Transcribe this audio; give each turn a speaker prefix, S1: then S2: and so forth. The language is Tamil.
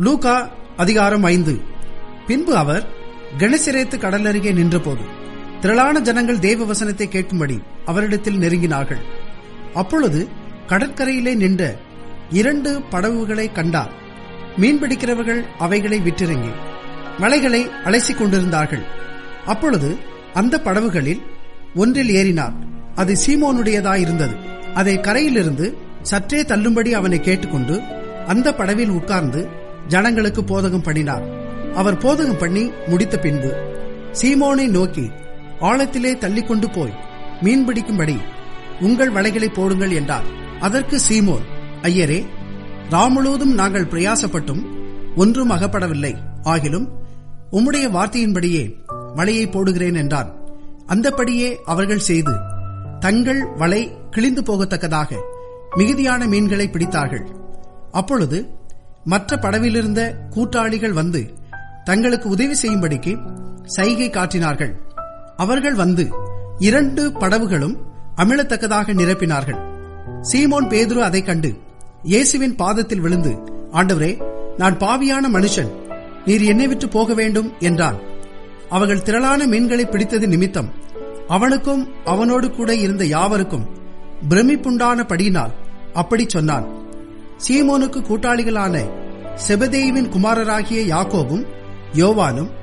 S1: லூகா அதிகாரம் ஐந்து பின்பு அவர் கணசிரேத்து கடலருகே நின்றபோது திரளான ஜனங்கள் தேவ வசனத்தை கேட்கும்படி அவரிடத்தில் நெருங்கினார்கள் அப்பொழுது கடற்கரையிலே நின்ற இரண்டு படகுகளை கண்டார் மீன்பிடிக்கிறவர்கள் அவைகளை விட்டிறங்கி மலைகளை அலசிக் கொண்டிருந்தார்கள் அப்பொழுது அந்த படகுகளில் ஒன்றில் ஏறினார் அது சீமோனுடையதாயிருந்தது அதை கரையிலிருந்து சற்றே தள்ளும்படி அவனை கேட்டுக்கொண்டு அந்த படவில் உட்கார்ந்து ஜனங்களுக்கு போதகம் பண்ணினார் அவர் போதகம் பண்ணி முடித்த பின்பு சீமோனை நோக்கி ஆழத்திலே தள்ளிக்கொண்டு போய் மீன்பிடிக்கும்படி உங்கள் வலைகளை போடுங்கள் என்றார் அதற்கு சீமோன் ஐயரே ராமுழுவதும் நாங்கள் பிரயாசப்பட்டும் ஒன்றும் அகப்படவில்லை ஆகிலும் உம்முடைய வார்த்தையின்படியே வலையை போடுகிறேன் என்றான் அந்தபடியே அவர்கள் செய்து தங்கள் வலை கிழிந்து போகத்தக்கதாக மிகுதியான மீன்களை பிடித்தார்கள் அப்பொழுது மற்ற படவிலிருந்த கூட்டாளிகள் வந்து தங்களுக்கு உதவி செய்யும்படிக்கு சைகை காட்டினார்கள் அவர்கள் வந்து இரண்டு படவுகளும் அமிழத்தக்கதாக நிரப்பினார்கள் சீமோன் பேதுரு அதைக் கண்டு இயேசுவின் பாதத்தில் விழுந்து ஆண்டவரே நான் பாவியான மனுஷன் நீர் என்னை விட்டு போக வேண்டும் என்றான் அவர்கள் திரளான மீன்களை பிடித்தது நிமித்தம் அவனுக்கும் அவனோடு கூட இருந்த யாவருக்கும் பிரமிப்புண்டான படியினால் அப்படி சொன்னான் சீமோனுக்கு கூட்டாளிகளான செபதேயுவின் குமாரராகிய யாக்கோபும் யோவானும்